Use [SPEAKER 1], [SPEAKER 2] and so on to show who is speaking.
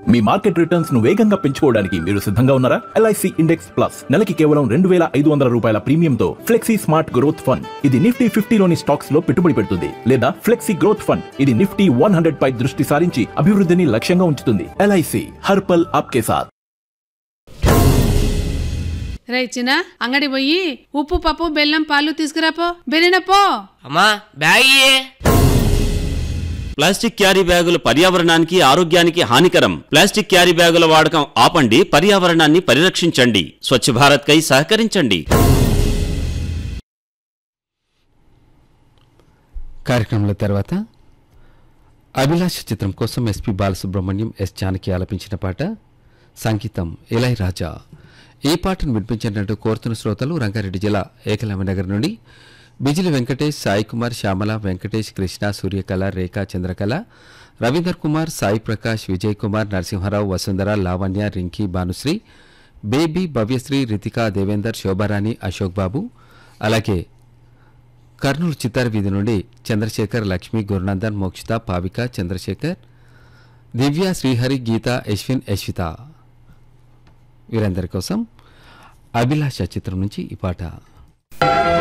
[SPEAKER 1] మీ market returns ను వేగంగా పెంచుకోవడానికి మీరు సిద్ధంగా ఉన్నారా ఎల్ఐసి ఇండెక్స్ ప్లస్ నెలకి కేవలం రెండు వేల ఐదు వందల రూపాయల ప్రీమియంతో ఫ్లెక్సీ స్మార్ట్ గ్రోత్ ఫండ్ ఇది నిఫ్టీ ఫిఫ్టీలోని స్టాక్స్ లో పెట్టుబడి పెడుతుంది లేదా ఫ్లెక్సీ గ్రోత్ ఫండ్ ఇది నిఫ్టీ వన్ హండ్రెడ్ పై దృష్టి సారించి అభివృద్ధిని లక్ష్యంగా ఉంచుతుంది ఎల్ఐసి హర్పల్ ఆప్కే సాథ్
[SPEAKER 2] రే చిన్న అంగడి పోయి ఉప్పు పప్పు బెల్లం పాలు తీసుకురాపో బెనినపో
[SPEAKER 3] అమ్మా బ్యాగ్ ఇయ్యే.
[SPEAKER 4] ప్లాస్టిక్ క్యారీ బ్యాగులు పర్యావరణానికి ఆరోగ్యానికి హానికరం ప్లాస్టిక్ క్యారీ బ్యాగుల వాడకం ఆపండి పర్యావరణాన్ని పరిరక్షించండి స్వచ్ఛ భారత్ కై సహకరించండి
[SPEAKER 5] కార్యక్రమంలో తర్వాత అభిలాష చిత్రం కోసం ఎస్పి బాలసుబ్రహ్మణ్యం ఎస్ జానకి ఆలపించిన పాట సంగీతం ఇలై రాజా ఈ పాటను వినిపించినట్టు కోరుతున్న శ్రోతలు రంగారెడ్డి జిల్లా ఏకలవ్యనగర్ నుండి బిజిలి వెంకటేష్ సాయి కుమార్ శ్యామల వెంకటేష్ కృష్ణ సూర్యకళ రేఖా చంద్రకళ రవీందర్ కుమార్ సాయి ప్రకాష్ విజయ్ కుమార్ నరసింహారావు వసుంధర లావణ్య రింకీ భానుశ్రీ బేబీ భవ్యశ్రీ రితికా దేవేందర్ శోభారాణి అశోక్ బాబు అలాగే కర్నూలు చిత్తార వీధి నుండి చంద్రశేఖర్ లక్ష్మి గురునందన్ మోక్షిత పావిక చంద్రశేఖర్ దివ్య శ్రీహరి గీత యశ్విన్ యశ్విత వీరందరి కోసం అభిలాష చిత్రం నుంచి ఈ పాట